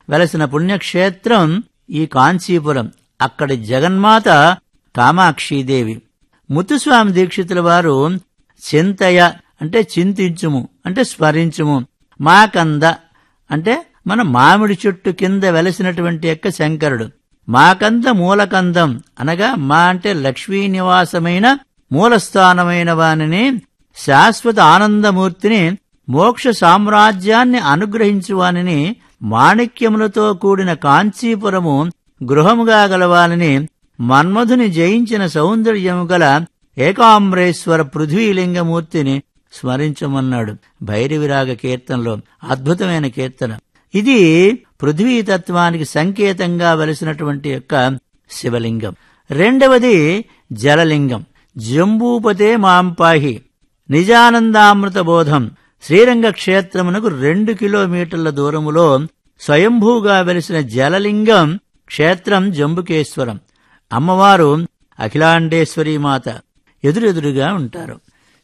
వెలసిన పుణ్యక్షేత్రం ఈ కాంచీపురం అక్కడి జగన్మాత కామాక్షీదేవి ముత్తుస్వామి దీక్షితుల వారు చింతయ అంటే చింతించుము అంటే స్మరించుము మాకంద అంటే మన మామిడి చెట్టు కింద వెలసినటువంటి యొక్క శంకరుడు మాకంద మూలకందం అనగా మా అంటే లక్ష్మీ నివాసమైన మూలస్థానమైన వానిని శాశ్వత ఆనందమూర్తిని మోక్ష సామ్రాజ్యాన్ని అనుగ్రహించువానిని మాణిక్యములతో కూడిన కాంచీపురము గృహముగా గలవాలని మన్మధుని జయించిన సౌందర్యము గల ఏకాంబరేశ్వర పృథ్వీలింగమూర్తిని స్మరించమన్నాడు భైరవిరాగ కీర్తనలో అద్భుతమైన కీర్తన ఇది పృథ్వీతత్వానికి సంకేతంగా వెలిసినటువంటి యొక్క శివలింగం రెండవది జలలింగం జంబూపతే మాంపాహి నిజానందామృత బోధం శ్రీరంగ క్షేత్రమునకు రెండు కిలోమీటర్ల దూరములో స్వయంభూగా వెలిసిన జలలింగం క్షేత్రం జంబుకేశ్వరం అమ్మవారు అఖిలాండేశ్వరీ మాత ఎదురెదురుగా ఉంటారు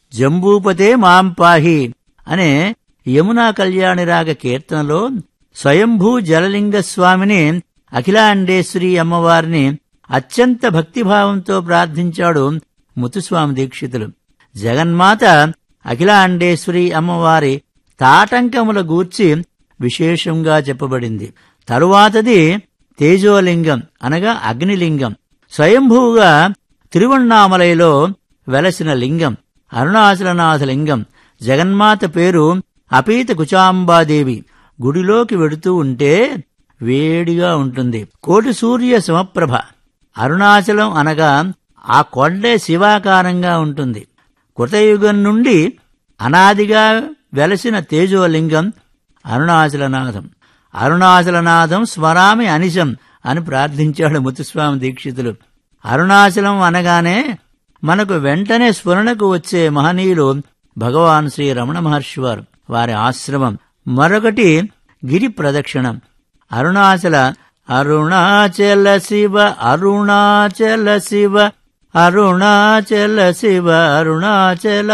జంబూపతే మాంపాహి అనే యమునా కళ్యాణిరాగ కీర్తనలో స్వయంభూ జలలింగ స్వామిని అఖిలాండేశ్వరి అమ్మవారిని అత్యంత భక్తిభావంతో ప్రార్థించాడు ముత్తుస్వామి దీక్షితులు జగన్మాత అఖిలాండేశ్వరి అమ్మవారి తాటంకముల గూర్చి విశేషంగా చెప్పబడింది తరువాతది తేజోలింగం అనగా అగ్నిలింగం స్వయంభూగా తిరువణ్ణామలైలో వెలసిన లింగం అరుణాచలనాథ లింగం జగన్మాత పేరు అపీత కుచాంబాదేవి గుడిలోకి వెడుతూ ఉంటే వేడిగా ఉంటుంది కోటి సూర్య సమప్రభ అరుణాచలం అనగా ఆ కొండే శివాకారంగా ఉంటుంది కృతయుగం నుండి అనాదిగా వెలసిన తేజోలింగం అరుణాచలనాథం అరుణాచలనాథం స్మరామి అనిశం అని ప్రార్థించాడు ముత్తుస్వామి దీక్షితులు అరుణాచలం అనగానే మనకు వెంటనే స్ఫురణకు వచ్చే మహనీయులు భగవాన్ శ్రీ రమణ మహర్షి వారు వారి ఆశ్రమం మరొకటి గిరి ప్రదక్షిణం అరుణాచల అరుణాచల శివ అరుణాచల శివ అరుణాచల శివ అరుణాచల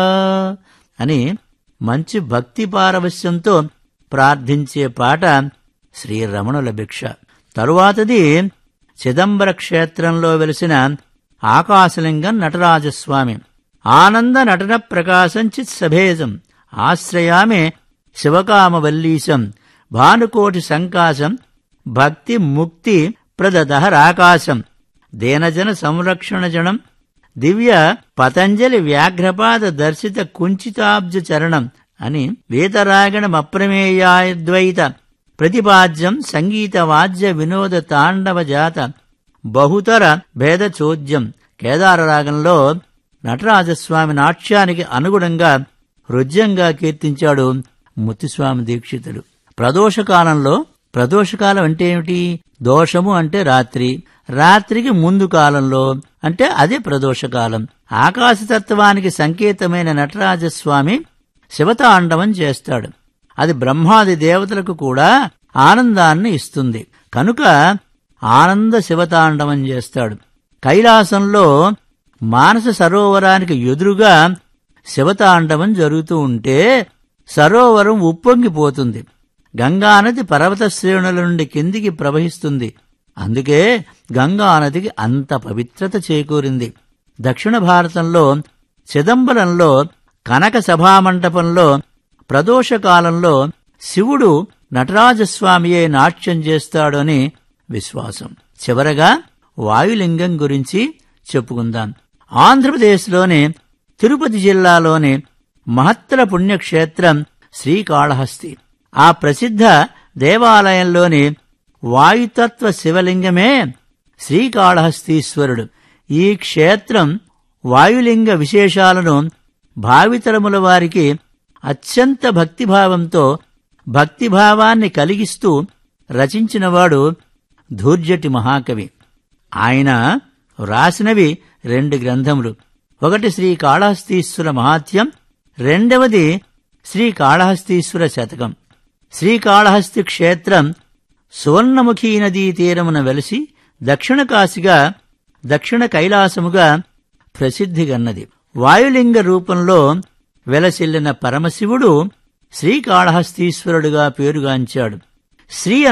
అని మంచి భక్తి పారవశ్యంతో ప్రార్థించే పాట శ్రీరమణుల భిక్ష తరువాతది చిదంబర క్షేత్రంలో వెలిసిన ఆకాశలింగం నటరాజస్వామి ఆనంద నటన ప్రకాశం చిత్ సభేజం ఆశ్రయామే శివకామవల్లీశం భానుకోటి సంకాశం భక్తి ముక్తి ప్రదదహరాకాశం దేనజన సంరక్షణ జనం దివ్య పతంజలి వ్యాఘ్రపాద దర్శిత కుంచితాబ్జ చరణం అని వేతరాగణమప్రమేయాద్వైత ప్రతిపాద్యం సంగీత వాద్య వినోద తాండవ జాత బహుతర భేద చోద్యం కేదారరాగంలో నటరాజస్వామి నాట్యానికి అనుగుణంగా హృద్యంగా కీర్తించాడు ముత్తుస్వామి దీక్షితులు ప్రదోషకాలంలో ప్రదోషకాలం అంటే ఏమిటి దోషము అంటే రాత్రి రాత్రికి ముందు కాలంలో అంటే అదే ప్రదోషకాలం ఆకాశతత్వానికి సంకేతమైన నటరాజస్వామి శివతాండవం చేస్తాడు అది బ్రహ్మాది దేవతలకు కూడా ఆనందాన్ని ఇస్తుంది కనుక ఆనంద శివతాండవం చేస్తాడు కైలాసంలో మానస సరోవరానికి ఎదురుగా శివతాండవం జరుగుతూ ఉంటే సరోవరం ఉప్పొంగిపోతుంది గంగానది పర్వత శ్రేణుల నుండి కిందికి ప్రవహిస్తుంది అందుకే గంగానదికి అంత పవిత్రత చేకూరింది దక్షిణ భారతంలో చిదంబరంలో కనక సభామంటపంలో ప్రదోషకాలంలో శివుడు నటరాజస్వామియే నాట్యం చేస్తాడు అని విశ్వాసం చివరగా వాయులింగం గురించి చెప్పుకుందాం ఆంధ్రప్రదేశ్లోని తిరుపతి జిల్లాలోని మహత్తర పుణ్యక్షేత్రం శ్రీకాళహస్తి ఆ ప్రసిద్ధ దేవాలయంలోని వాయుతత్వ శివలింగమే శ్రీకాళహస్తీశ్వరుడు ఈ క్షేత్రం వాయులింగ విశేషాలను భావితరముల వారికి అత్యంత భక్తిభావంతో భక్తిభావాన్ని కలిగిస్తూ రచించినవాడు ధూర్జటి మహాకవి ఆయన వ్రాసినవి రెండు గ్రంథములు ఒకటి శ్రీ కాళహస్తీశ్వర మహాత్యం రెండవది శ్రీ కాళహస్తీశ్వర శతకం శ్రీకాళహస్తి క్షేత్రం సువర్ణముఖీ నదీ తీరమున వెలిసి దక్షిణ కాశిగా దక్షిణ కైలాసముగా ప్రసిద్ధిగన్నది వాయులింగ రూపంలో వెలసిల్లిన పరమశివుడు శ్రీకాళహస్తీశ్వరుడుగా పేరుగాంచాడు శ్రీ